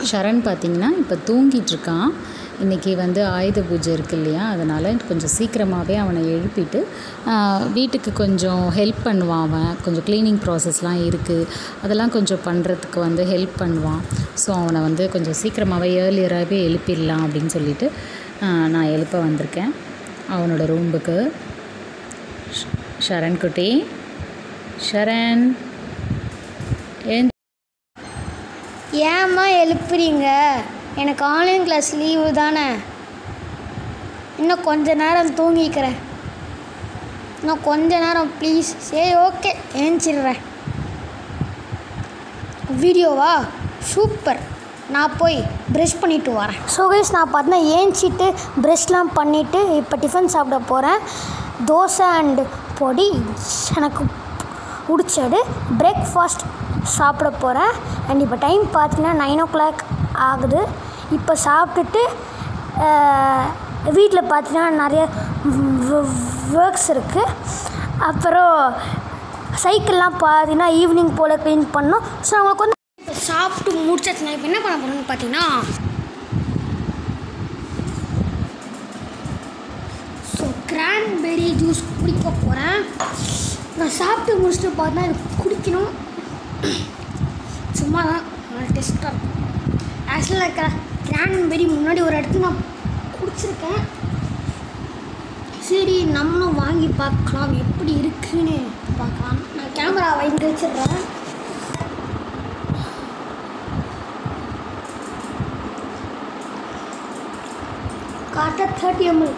ஷரண் பார்த்திங்கன்னா இப்போ தூங்கிட்டு இருக்கான் இன்றைக்கி வந்து ஆயுத பூஜை இருக்கு இல்லையா அதனால் கொஞ்சம் சீக்கிரமாகவே அவனை எழுப்பிட்டு ஆஹ், வீட்டுக்கு கொஞ்சம் ஹெல்ப் பண்ணுவான் அவன் கொஞ்சம் க்ளீனிங் ப்ராசஸ்லாம் இருக்குது அதெல்லாம் கொஞ்சம் பண்ணுறதுக்கு வந்து ஹெல்ப் பண்ணுவான் ஸோ அவனை வந்து கொஞ்சம் சீக்கிரமாகவே ஏர்லியராகவே எழுப்பிடலாம் அப்படின்னு சொல்லிட்டு ஆஹ், நான் எழுப்ப வந்திருக்கேன் அவனோட ரூமுக்கு ஷரண் குட்டி ஷரண் ஏன் ஏம்மா எழுப்புறீங்க எனக்கு ஆன்லைன் கிளாஸ் லீவு தானே இன்னும் கொஞ்ச நேரம் தூங்கிக்கிறேன் இன்னும் கொஞ்ச நேரம் ப்ளீஸ் சரி ஓகே ஏஞ்சிடுறேன் வீடியோவா சூப்பர் நான் போய் ப்ரஷ் பண்ணிட்டு வரேன் ஸோ கைஸ் நான் பார்த்தீங்கன்னா ஏஞ்சிட்டு ப்ரஷ்லாம் பண்ணிவிட்டு இப்போ டிஃபன் சாப்பிட போகிறேன் தோசை அண்ட் பொடி எனக்கு பிடிச்சது பிரேக்ஃபாஸ்ட் சாப்பிட போகிறேன் அண்ட் இப்போ டைம் பார்த்தீங்கன்னா நைன் ஓ கிளாக் ஆகுது இப்போ சாப்பிட்டுட்டு வீட்டில் பார்த்தீங்கன்னா நிறைய ஒர்க்ஸ் இருக்குது அப்புறம் சைக்கிள்லாம் பார்த்தீங்கன்னா ஈவினிங் போல் க்ளீன் பண்ணோம் ஸோ அவங்களுக்கு வந்து இப்போ சாப்பிட்டு முடிச்சாச்சு நான் இப்போ என்ன பண்ண போகிறேன்னு பார்த்தீங்கன்னா ஸோ கிரான்பெரி ஜூஸ் குடிக்க போகிறேன் நான் சாப்பிட்டு முடிச்சுட்டு பார்த்தா எனக்கு குடிக்கணும் சும்மா தான் டெஸ்ட்டாக இருக்கும் ஆக்சுவலாக கிரான்பெரி முன்னாடி ஒரு இடத்துல நான் குடிச்சிருக்கேன் சரி நம்மளும் வாங்கி பார்க்கலாம் எப்படி இருக்குன்னு பார்க்கலாம் நான் கேமரா வாங்கி வச்சிடுறேன் காட்ட தேர்ட்டி எம்எல்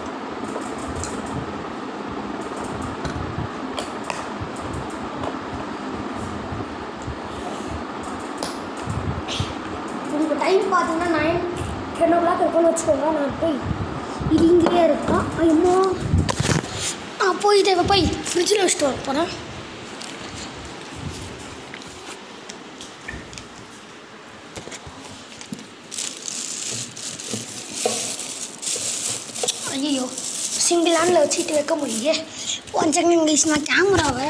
உங்களுக்கு டைம் பார்த்தீங்கன்னா நைன் டென் ஓ கிளாக் இருக்கும்னு வச்சுக்கோங்க நான் போய் இது இங்கேயே இருக்கான் ஐயோ நான் போய் இதை இப்ப போய் ஃப்ரிட்ஜில் வச்சுட்டு வர போகிறேன் ஐயோ சிங்கிள் ஹேண்டில் வச்சுட்டு வைக்க முடியே ஒன் செகண்ட் இங்கிலீஷ் நான் கேமராவை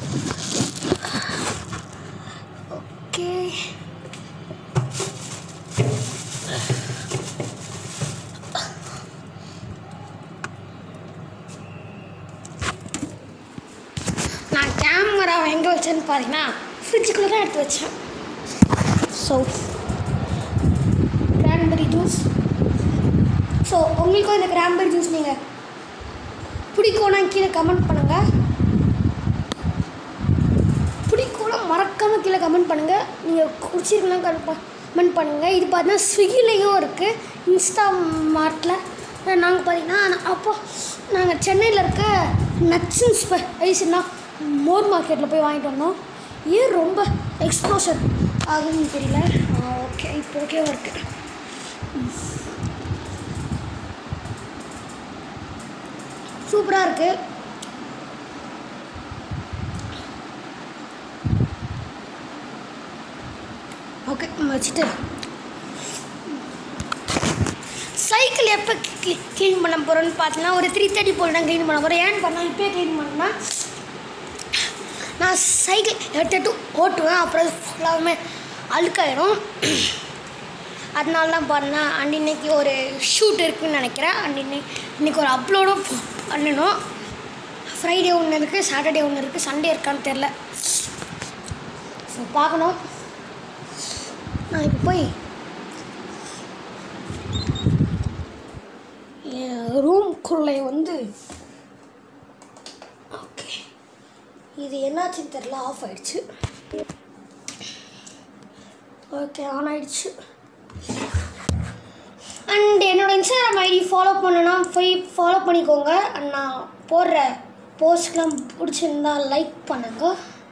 ஓகே நான் கேமராவை எங்கே வச்சேன்னு பார்த்தீங்கன்னா ஃப்ரிட்ஜுக்குள்ளே தான் எடுத்து வச்சேன் ஸோ கிரான்பெரி ஜூஸ் ஸோ உங்களுக்கும் இந்த கிரான்பெரி ஜூஸ் நீங்கள் பிடிக்கும்னா கீழே கமெண்ட் பண்ணுங்கள் பிடிக்கும்னா மறக்காமல் கீழே கமெண்ட் பண்ணுங்கள் நீங்கள் குடிச்சிருக்கலாம் கமெண்ட் பண்ணுங்கள் இது பார்த்தீங்கன்னா ஸ்விக்கிலேயும் இருக்குது இன்ஸ்டா மார்ட்டில் நாங்கள் பார்த்தீங்கன்னா அப்போ நாங்கள் சென்னையில் இருக்க நட்ஸன் ஸ்பைஸ்னா மோர் மார்க்கெட்டில் போய் வாங்கிட்டு வந்தோம் ஏன் ரொம்ப எக்ஸ்ப்ளோஷன் ஆகுதுன்னு தெரியல ஓகே இப்போ ஓகேவா இருக்குது சூப்பராக இருக்குது ஓகே வச்சுட்டு சைக்கிள் எப்போ க்ளீன் பண்ண போகிறோன்னு பார்த்தீங்கன்னா ஒரு த்ரீ தேர்ட்டி போல் தான் க்ளீன் பண்ண போகிறேன் ஏன்னு பண்ணால் இப்போயே க்ளீன் பண்ணா நான் சைக்கிள் எட்டு எட்டு ஓட்டுவேன் அப்புறம் ஃபுல்லாகவுமே அழுக்காயிடும் அதனால தான் பண்ணேன் அண்ட் இன்னைக்கு ஒரு ஷூட் இருக்குன்னு நினைக்கிறேன் அண்ட் இன்னைக்கு இன்னைக்கு ஒரு அப்லோடும் பண்ணணும் ஃப்ரைடே ஒன்று இருக்குது சாட்டர்டே ஒன்று இருக்குது சண்டே இருக்கான்னு தெரில ஸோ பார்க்கணும் நான் இப்போ போய் என் ரூம்குள்ளே வந்து ஓகே இது என்னாச்சுன்னு தெரில ஆஃப் ஆயிடுச்சு ஓகே ஆன் ஆயிடுச்சு அண்ட் என்னோட இன்ஸ்டாகிராம் ஐடி ஃபாலோ பண்ணனா போய் ஃபாலோ பண்ணிக்கோங்க அண்ட் நான் போடுற போஸ்ட்லாம் பிடிச்சிருந்தா லைக் பண்ணுங்க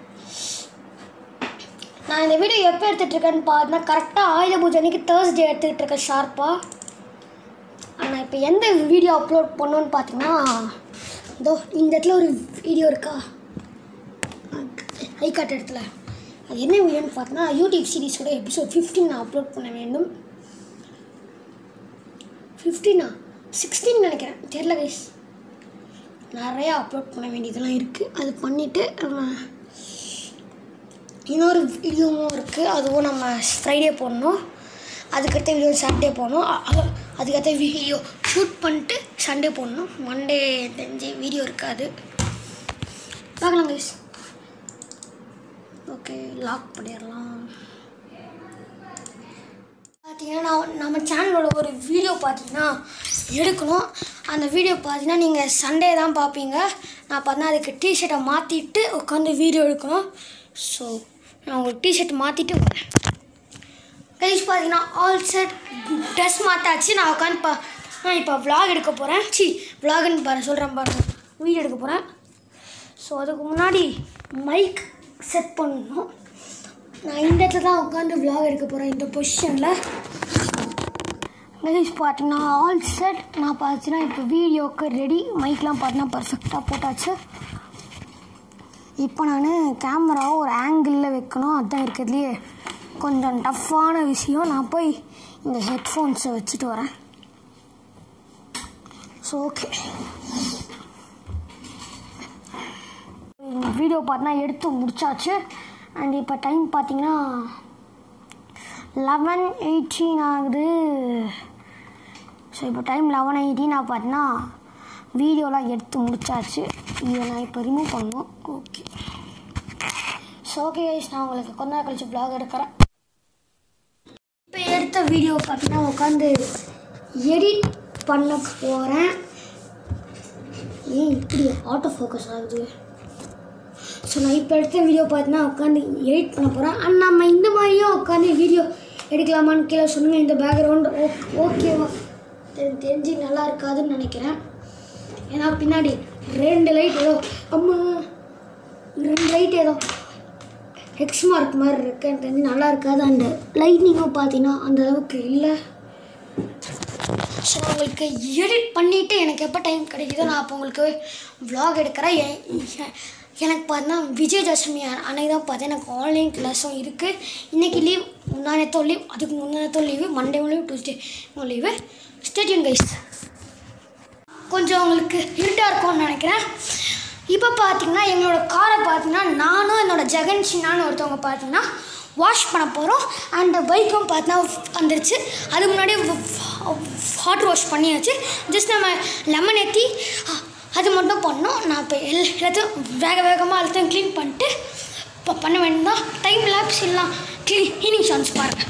நான் இந்த வீடியோ எப்போ எடுத்துகிட்டு இருக்கேன்னு பார்த்தீங்கன்னா கரெக்டாக ஆயுத பூஜை அன்னைக்கு தேர்ஸ்டே எடுத்துக்கிட்டு இருக்கேன் ஷார்ப்பாக நான் இப்போ எந்த வீடியோ அப்லோட் பண்ணோன்னு பார்த்தீங்கன்னா இதோ இந்த இடத்துல ஒரு வீடியோ இருக்கா ஐ காட்டு இடத்துல அது என்ன வீடியோன்னு பார்த்தீங்கன்னா யூடியூப் சீரிஸோட எபிசோட் 15 நான் அப்லோட் பண்ண வேண்டும் ஃபிஃப்டீனா சிக்ஸ்டீன் நினைக்கிறேன் தெரில கைஸ் நிறையா அப்லோட் பண்ண வேண்டியதெல்லாம் இருக்குது அது பண்ணிவிட்டு நம்ம இன்னொரு வீடியோவும் இருக்குது அதுவும் நம்ம ஃப்ரைடே போடணும் அதுக்கடுத்த வீடியோ சண்டே போடணும் அ- அ- அதுக்கடுத்த வீடியோ ஷூட் பண்ணிட்டு சண்டே போடணும் மண்டே தெரிஞ்சு வீடியோ இருக்காது பார்க்கலாம் கைஸ் ஓகே லாக் பண்ணிடலாம் பார்த்தீங்கன்னா நான் நம்ம சேனலோட ஒரு வீடியோ பார்த்தீங்கன்னா எடுக்கணும் அந்த வீடியோ பார்த்தீங்கன்னா நீங்கள் சண்டே தான் பார்ப்பீங்க நான் பார்த்தீங்கன்னா அதுக்கு டிஷர்ட்டை மாற்றிட்டு உட்காந்து வீடியோ எடுக்கணும் ஸோ நான் உங்களுக்கு டிஷர்ட் மாற்றிட்டு வரேன் கைஸ் பார்த்தீங்கன்னா ஆல் செட் ட்ரெஸ் மாற்றாச்சு நான் உட்காந்து பா நான் இப்போ vlog எடுக்க போகிறேன் சி vlogன்னு பாரு சொல்கிறேன் பாருங்க வீடியோ எடுக்க போகிறேன் ஸோ அதுக்கு முன்னாடி மைக் செட் பண்ணணும் நான் இந்த இடத்துல தான் உட்காந்து vlog எடுக்க போகிறேன் இந்த பொசிஷனில் கைஸ் பார்த்தீங்கன்னா ஆல் செட் நான் பார்த்தீங்கன்னா இப்போ வீடியோக்கு ரெடி மைக்லாம் பார்த்தீங்கன்னா பர்ஃபெக்டாக போட்டாச்சு இப்போ நான் கேமராவை ஒரு ஆங்கிளில் வைக்கணும் அதுதான் இருக்கிறதுலையே கொஞ்சம் டஃப்பான விஷயம் நான் போய் இந்த ஹெட்ஃபோன்ஸை வச்சுட்டு வரேன் ஸோ ஓகே வீடியோ பார்த்தீங்கன்னா எடுத்து முடிச்சாச்சு அண்ட் இப்போ டைம் பார்த்தீங்கன்னா லெவன் எயிட்டீன் ஆகுது ஸோ இப்போ டைம் லெவன் எயிட்டீன் நான் பார்த்தீங்கன்னா வீடியோலாம் எடுத்து முடிச்சாச்சு இதை நான் இப்போ ரிமூவ் பண்ணணும் ஓகே ஸோ ஓகே நான் உங்களுக்கு கொஞ்ச நேரம் கழிச்சு vlog எடுக்கிறேன் இப்போ எடுத்த வீடியோ பார்த்தீங்கன்னா உட்காந்து எடிட் பண்ண போகிறேன் ஏன் இப்படி ஆட்டோ ஃபோக்கஸ் ஆகுது ஸோ நான் இப்போ எடுத்த வீடியோ பார்த்தீங்கன்னா உட்காந்து எடிட் பண்ண போகிறேன் அண்ட் நம்ம இந்த மாதிரியும் உட்காந்து வீடியோ எடுக்கலாமான்னு கீழே சொல்லுங்கள் இந்த பேக்ரவுண்ட் ஓக் ஓகேவா எனக்கு தெரிஞ்சு நல்லா இருக்காதுன்னு நினைக்கிறேன் ஏன்னா பின்னாடி ரெண்டு லைட் ஏதோ அம்மா ரெண்டு லைட் ஏதோ எக்ஸ் மார்க் மாதிரி இருக்கு எனக்கு தெரிஞ்சு நல்லா இருக்காது அந்த லைட்னிங்கும் பார்த்தீங்கன்னா அந்த அளவுக்கு இல்லை ஸோ உங்களுக்கு எடிட் பண்ணிவிட்டு எனக்கு எப்போ டைம் கிடைக்குதோ நான் அப்போ உங்களுக்கு vlog எடுக்கிறேன் எ- எ- எனக்கு பார்த்தீங்கன்னா விஜயதசமி அ- அன்னைக்கு தான் பார்த்தா எனக்கு ஆன்லைன் கிளாஸும் இருக்குது இன்றைக்கி லீவ் முன்னாடியத்தோ லீவ் அதுக்கு முன்னாடியத்தோ லீவு மண்டேவும் leave Tuesday leave stadium guys கொஞ்சம் உங்களுக்கு இருட்டாக இருக்கும்னு நினைக்கிறேன் இப்போ பார்த்தீங்கன்னா எங்களோட காரை பார்த்தீங்கன்னா நானும் என்னோட ஜெகன் சின்னான்னு ஒருத்தவங்க பார்த்தீங்கன்னா வாஷ் பண்ண போகிறோம் அந்த பைக்கும் பார்த்தீங்கன்னா வந்துருச்சு அது முன்னாடி வாட்டர் வாஷ் பண்ணியாச்சு ஜஸ்ட் நம்ம லெமன் ஏற்றி அ- அது மட்டும் பண்ணோம் நான் இப்போ எல் எல்லாத்தையும் வேக வேகமாக எல்லாத்தையும் க்ளீன் பண்ணிட்டு இப்போ பண்ண வேண்டியதான் டைம் லேப்ஸ் எல்லாம் க்ளீன் க்ளீனிங் சான்ஸ் பாருங்கள்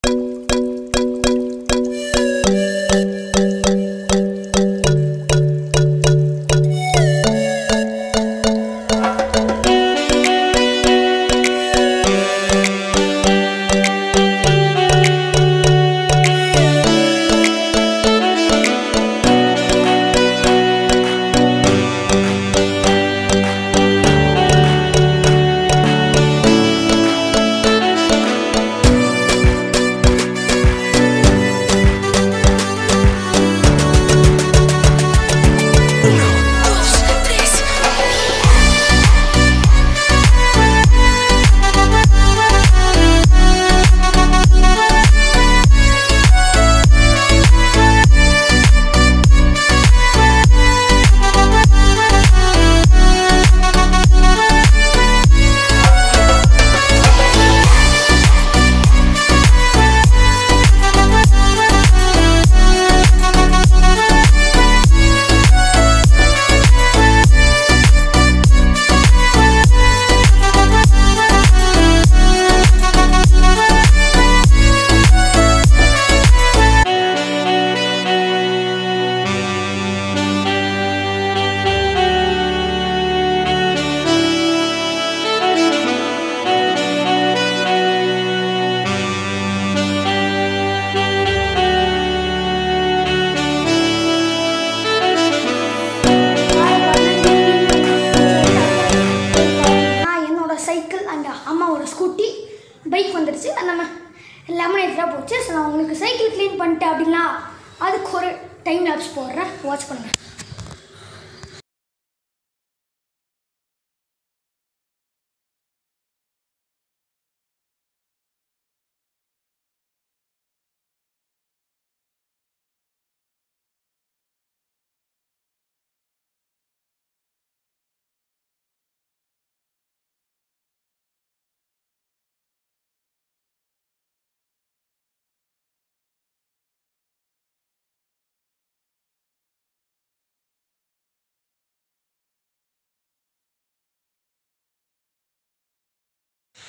நான் என்னோட சைக்கிள் அண்ட் அம்மாவோட ஸ்கூட்டி பைக் வந்துருச்சு அது நம்ம லெமன் எதிராக போச்சு ஸோ நான் உங்களுக்கு சைக்கிள் க்ளீன் பண்ணிட்டு அப்படின்னா அதுக்கு ஒரு டைம் லாப்ஸ் போடுறேன் வாட்ச் பண்ணுங்கள்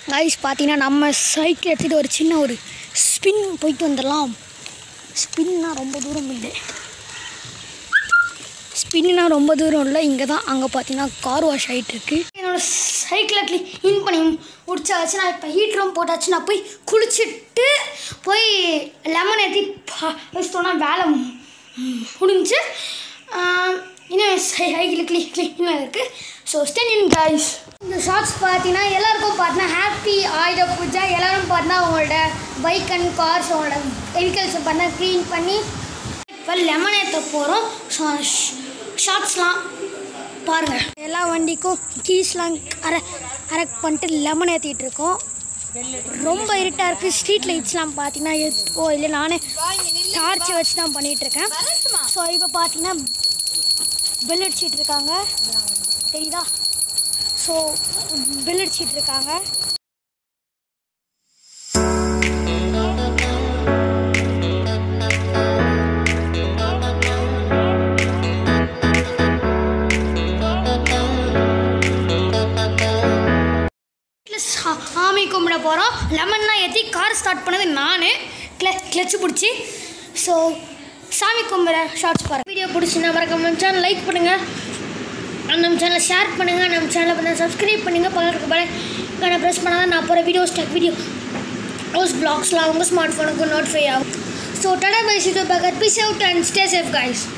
கைஸ் பார்த்தீங்கன்னா நம்ம சைக்கிள் எடுத்துகிட்டு ஒரு சின்ன ஒரு ஸ்பின் போயிட்டு வந்துடலாம் ஸ்பின்னா ரொம்ப தூரம் இல்லை ஸ்பின்னா ரொம்ப தூரம் இல்லை இங்கே தான் அங்கே பார்த்தீங்கன்னா கார் வாஷ் ஆகிட்டு இருக்கு என்னோட சைக்கிளை க்ளீன் பண்ணி முடிச்சாச்சு நான் இப்போ ஹீட்டரும் போட்டாச்சு நான் போய் குளிச்சுட்டு போய் லெமன் ஏற்றி வச்சிட்டோன்னா வேலை மு- முடிஞ்சு ஆஹ், இன்னும் சைக்கிள் க்ளீ க்ளீனாக இருக்குது ஸோ ஸ்டென் இன் கைஸ் இந்த ஷார்ட்ஸ் பார்த்தீங்கன்னா எல்லாருக்கும் பார்த்தீங்கன்னா ஹாப்பி ஆயுத பூஜா எல்லாரும் பார்த்தீங்கன்னா அவங்களோட பைக் அண்ட் கார்ஸ் அவங்களோட வெஹிக்கல்ஸை பார்த்தா க்ளீன் பண்ணி இப்போ லெமன் ஏற்ற போகிறோம் ஷார்ட்ஸ்லாம் பாருங்கள் எல்லா வண்டிக்கும் கீஸ்லாம் அரை அரக் பண்ணிட்டு லெமன் ஏற்றிட்டு இருக்கோம் ரொம்ப இருட்டாக இருக்குது ஸ்ட்ரீட் லைட்ஸ்லாம் பார்த்தீங்கன்னா எத்தோ இல்லை நானே டார்ச்சை வச்சு தான் பண்ணிகிட்ருக்கேன் ஸோ இப்போ பார்த்தீங்கன்னா பெல் அடிச்சிட்டு இருக்காங்க தெரியுதா ஸோ பெல் அடிச்சிட்டு இருக்காங்க வீட்டில் சா- சாமி கும்பிட போகிறோம் லெமன்லாம் ஏற்றி கார் ஸ்டார்ட் பண்ணது நான் கிள கிளச்சு பிடிச்சி ஸோ சாமி கும்பிட ஷார்ட்ஸ் பாருங்க வீடியோ பிடிச்சிருந்தா மறக்காம நம்ம சேனல் லைக் பண்ணுங்கள் நம்ம சேனலை ஷேர் பண்ணுங்கள் நம்ம சேனலை பண்ண சப்ஸ்கிரைப் பண்ணுங்கள் பக்கத்துக்கு பல ப்ரெஸ் பண்ணால் தான் நான் போகிற வீடியோஸ் டெக் வீடியோ ரோஸ் பிளாக்ஸ்லாம் உங்கள் ஸ்மார்ட் ஃபோனுக்கு நோட்டிஃபை ஆகும் ஸோ டடா பை சிட்டு பக்கத் peace out and stay safe guys